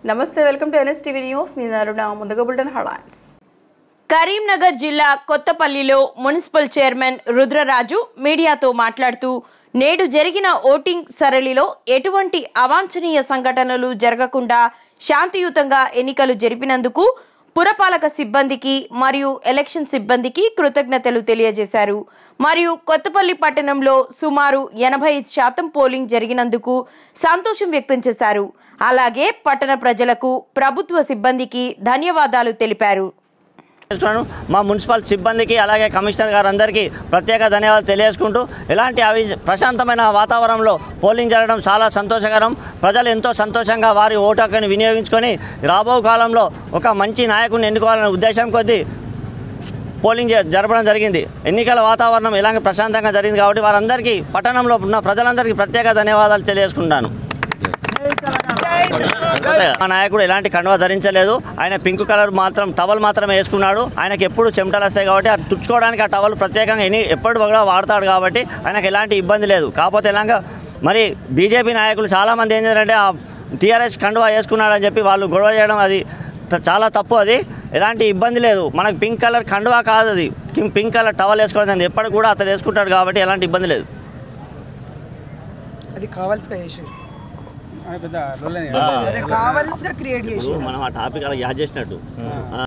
నమస్తే welcome to NSTV news నేను అరుణ ముందుగా బుల్టన్ హెడ్లైన్స్ కరీంనగర్ జిల్లా కొత్తపల్లిలో మున్సిపల్ చైర్మన్ రుద్రరాజు మీడియాతో మాట్లాడుతూ నేడు జరిగిన ఓటింగ్ సరళిలో ఎటువంటి అవాంఛనీయ సంఘటనలు జరగకుండా శాంతియుతంగా ఎన్నికలు జరిపినందుకు పురపాలక సిబ్బందికి మరియు ఎలక్షన్ సిబ్బందికి కృతజ్ఞతలు తెలియజేశారు మరియు కొత్తపల్లి పట్టణంలో సుమారు ఎనభై శాతం పోలింగ్ జరిగినందుకు సంతోషం వ్యక్తం చేశారు అలాగే పట్టణ ప్రజలకు ప్రభుత్వ సిబ్బందికి ధన్యవాదాలు తెలిపారు చేస్తున్నాను మా మున్సిపల్ సిబ్బందికి అలాగే కమిషనర్ గారు అందరికీ ప్రత్యేక ధన్యవాదాలు తెలియజేసుకుంటూ ఎలాంటి అవి ప్రశాంతమైన వాతావరణంలో పోలింగ్ జరగడం చాలా సంతోషకరం ప్రజలు ఎంతో సంతోషంగా వారి ఓటు హక్కుని వినియోగించుకొని రాబో కాలంలో ఒక మంచి నాయకుడిని ఎన్నుకోవాలనే ఉద్దేశం కొద్దీ పోలింగ్ జ- జరపడం జరిగింది ఎన్నికల వాతావరణం ఎలాంటి ప్రశాంతంగా జరిగింది కాబట్టి వారందరికీ పట్టణంలో ఉన్న ప్రజలందరికీ ప్రత్యేక ధన్యవాదాలు తెలియజేసుకుంటాను మా నాయకుడు ఎలాంటి కండువా ధరించలేదు ఆయన పింక్ కలర్ మాత్రం టవల్ మాత్రమే వేసుకున్నాడు ఆయనకి ఎప్పుడు చెమటలు వస్తాయి కాబట్టి అది తుడుచుకోవడానికి ఆ టవల్ ప్రత్యేకంగా ఎన్ని ఎప్పుడు కూడా వాడతాడు కాబట్టి ఆయనకు ఎలాంటి ఇబ్బంది లేదు కాకపోతే ఎలాగా మరి బీజేపీ నాయకులు చాలామంది ఏం చేశారంటే ఆ టీఆర్ఎస్ కండువా వేసుకున్నాడని చెప్పి వాళ్ళు గొడవ చేయడం అది త- చాలా తప్పు అది ఎలాంటి ఇబ్బంది లేదు మనకు పింక్ కలర్ కండువా కాదు అది కిం- పింక్ కలర్ టవల్ వేసుకోవడం ఎప్పటికి కూడా అతను వేసుకుంటాడు కాబట్టి ఎలాంటి ఇబ్బంది లేదు అది కావాల్సిగా చేసేది పెద్ద రోల్ అదే కావాల్సిగా క్రియేట్ చేసేది మనం ఆ టాపిక్ అలా యాడ్ చేసినట్టు